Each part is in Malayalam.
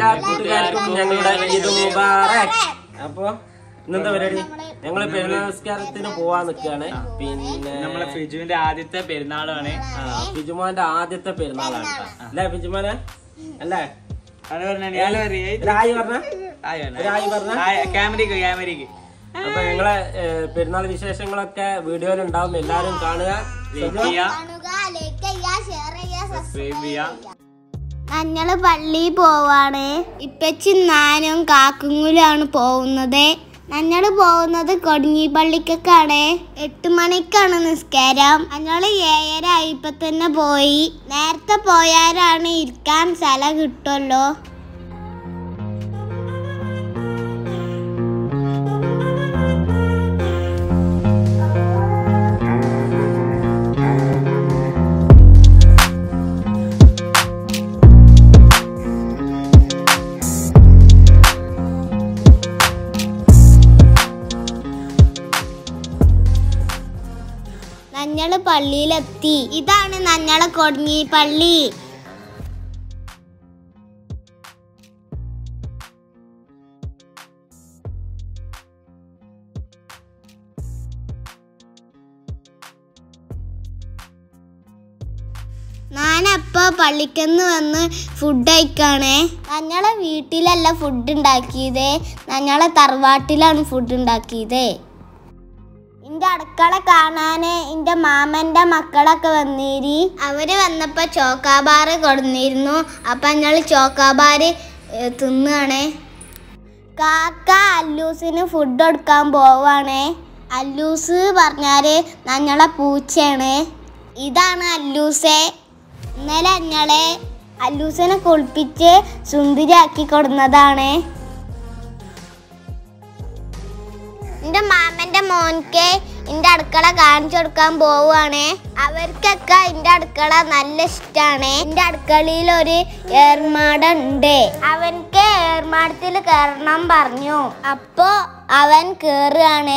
എല്ലാ കൂട്ടുകാർക്കും ഞങ്ങളുടെ ഇത് മുബാറക് അപ്പൊ ഇന്നത്തെ പരിപാടി ഞങ്ങള് പെരുന്നാൾ നമസ്കാരത്തിന് പോവാൻ നിൽക്കുകയാണ് പിന്നെ നമ്മളെ ഫിജുവിന്റെ ആദ്യത്തെ പെരുന്നാളാണ് ആ, ഫിജുമോന്റെ ആദ്യത്തെ പെരുന്നാളാണ് ട്ടോ. അല്ലേ ഫിജുമോനെ അല്ലേ അത് പറഞ്ഞ ഞാൻ രായി പറഞ്ഞ രായി പറഞ്ഞ ക്യാമറയ്ക്ക് ക്യാമറയ്ക്ക് അപ്പൊ ഞങ്ങളെ ഏ, പെരുന്നാൾ വിശേഷങ്ങളൊക്കെ വീഡിയോയിൽ ഉണ്ടാവും എല്ലാരും കാണുക ലൈക്ക് ചെയ്യാ കാണുക ലൈക്ക് ചെയ്യുക ഷെയർ ചെയ്യുക സബ്സ്ക്രൈബ് ചെയ്യാ ഞങ്ങള് പള്ളിയിൽ പോവാണ് ഇപ്പച്ചി നാനും കാക്കുങ്ങുലാണ് പോകുന്നത് ഞങ്ങള് പോകുന്നത് കൊടിഞ്ഞി പള്ളിക്കൊക്കെയാണ് എട്ട് മണിക്കാണ് നിസ്കാരം ഞങ്ങള് ഏഴര ആയിപ്പോ തന്നെ പോയി നേരത്തെ പോയാലാണ് ഇരിക്കാൻ സ്ഥലം കിട്ടുമല്ലോ ഞങ്ങള് പള്ളിയിലെത്തി ഇതാണ് ഞങ്ങളെ കൊടിഞ്ഞി പള്ളി ഞാനപ്പോ പള്ളിക്കന്ന് വന്ന് ഫുഡ് കഴിക്കാണേ ഞങ്ങളെ വീട്ടിലല്ല ഫുഡ് ഉണ്ടാക്കിയത് ഞങ്ങളെ തറവാട്ടിലാണ് ഫുഡ് ഉണ്ടാക്കിയത് എന്റെ അടുക്കള കാണാന് എന്റെ മാമന്റെ മക്കളൊക്കെ വന്നീരി അവര് വന്നപ്പോ ചോക്കാബാറ് കൊടുന്നിരുന്നു അപ്പൊ ഞങ്ങള് ചോക്കാബാറ് ഏ, തിന്നാണേ കാക്ക അല്ലൂസിന് ഫുഡ് കൊടുക്കാൻ പോവാണേ അല്ലൂസ് പറഞ്ഞാല് ഞങ്ങളെ പൂച്ചയാണ് ഇതാണ് അല്ലൂസെ ഇന്നലെ ഞങ്ങളെ അല്ലൂസിനെ കുളിപ്പിച്ച് സുന്ദരിയാക്കി കൊടുന്നതാണ് എന്റെ മാമന്റെ മോൻക്ക് എന്റെ അടുക്കള കാണിച്ചു കൊടുക്കാൻ പോവുകയാണ് അവർക്കൊക്കെ എന്റെ അടുക്കള നല്ല ഇഷ്ടാണ് എന്റെ അടുക്കളയിൽ ഒരു ഏർമാടം ഉണ്ട് അവൻക്ക് ഏർമാടത്തിൽ കയറണം പറഞ്ഞു അപ്പോ അവൻ കേറുകയാണ്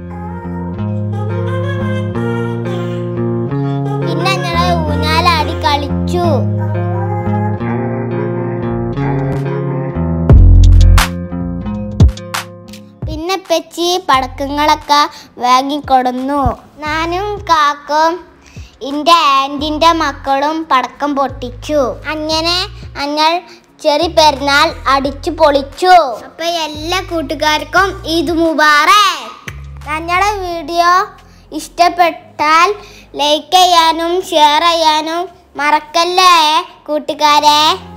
പിന്നെ ഞങ്ങള് ഊഞ്ഞാലാടി കളിച്ചു പിന്നെ പെച്ചി പടക്കങ്ങളൊക്കെ വാങ്ങിക്കൊടുന്നു ഞാനും കാക്കും എൻ്റെ ആൻറ്റിൻ്റെ മക്കളും പടക്കം പൊട്ടിച്ചു അങ്ങനെ ഞങ്ങൾ ചെറിയ പെരുന്നാൾ അടിച്ചു പൊളിച്ചു അപ്പൊ എല്ലാ കൂട്ടുകാർക്കും ഈദ് മുബാറക് ഞങ്ങളുടെ വീഡിയോ ഇഷ്ടപ്പെട്ടാൽ ലൈക്ക് ചെയ്യാനും ഷെയർ ചെയ്യാനും മറക്കല്ലേ കൂട്ടുകാരെ